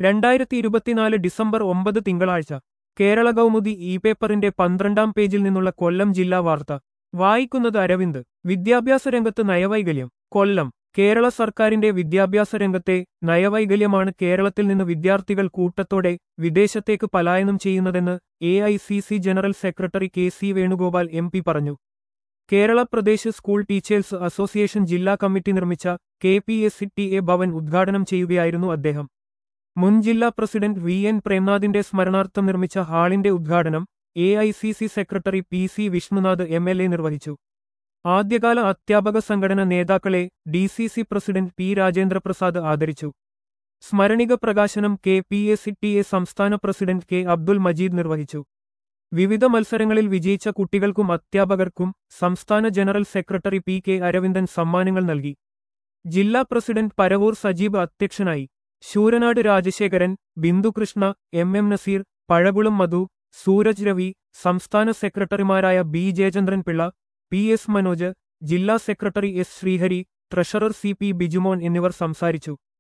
രണ്ടായിരത്തി ഇരുപത്തിനാല് ഡിസംബർ ഒമ്പത് തിങ്കളാഴ്ച കേരള കൗമുദി ഇ പേപ്പറിന്റെ പന്ത്രണ്ടാം പേജിൽ നിന്നുള്ള കൊല്ലം ജില്ലാ വാർത്ത വായിക്കുന്നത് അരവിന്ദ് വിദ്യാഭ്യാസ രംഗത്ത് നയവൈകല്യം കൊല്ലം കേരള സർക്കാരിന്റെ വിദ്യാഭ്യാസ രംഗത്തെ നയവൈകല്യമാണ് കേരളത്തിൽ നിന്ന് വിദ്യാർത്ഥികൾ കൂട്ടത്തോടെ വിദേശത്തേക്ക് പലായനം ചെയ്യുന്നതെന്ന് A I C C general secretary K C Venugopal M P പറഞ്ഞു Kerala Pradesh school teachers association ജില്ലാ കമ്മിറ്റി നിർമ്മിച്ച K P S C T Bhavan ഭവൻ ഉദ്ഘാടനം ചെയ്യുകയായിരുന്നു അദ്ദേഹം മുൻ ജില്ലാ പ്രസിഡന്റ് വി എൻ പ്രേംനാഥിന്റെ സ്മരണാർത്ഥം നിർമ്മിച്ച ഹാളിന്റെ ഉദ്ഘാടനം A I C C secretary P C Vishnunath M L A നിർവഹിച്ചു ആദ്യകാല അധ്യാപക സംഘടന നേതാക്കളെ D C C president P Rajendraprasad ആദരിച്ചു സ്മരണിക പ്രകാശനം K P S C T A സംസ്ഥാന പ്രസിഡന്റ് കെ അബ്ദുൽ മജീദ് നിർവഹിച്ചു വിവിധ മത്സരങ്ങളിൽ വിജയിച്ച കുട്ടികൾക്കും അധ്യാപകർക്കും സംസ്ഥാന general secretary P K Aravindan സമ്മാനങ്ങൾ നൽകി ജില്ലാ പ്രസിഡന്റ് പരവൂർ സജീബ് അധ്യക്ഷനായി ശൂരനാട് രാജശേഖരൻ ബിന്ദുകൃഷ്ണ എം എം നസീർ പഴകുളം മധു സൂരജ് രവി സംസ്ഥാന സെക്രട്ടറിമാരായ B Jayachandran Pillai P S Manoj ജില്ലാ secretary S Srihari treasurer C P Bijumon എന്നിവർ സംസാരിച്ചു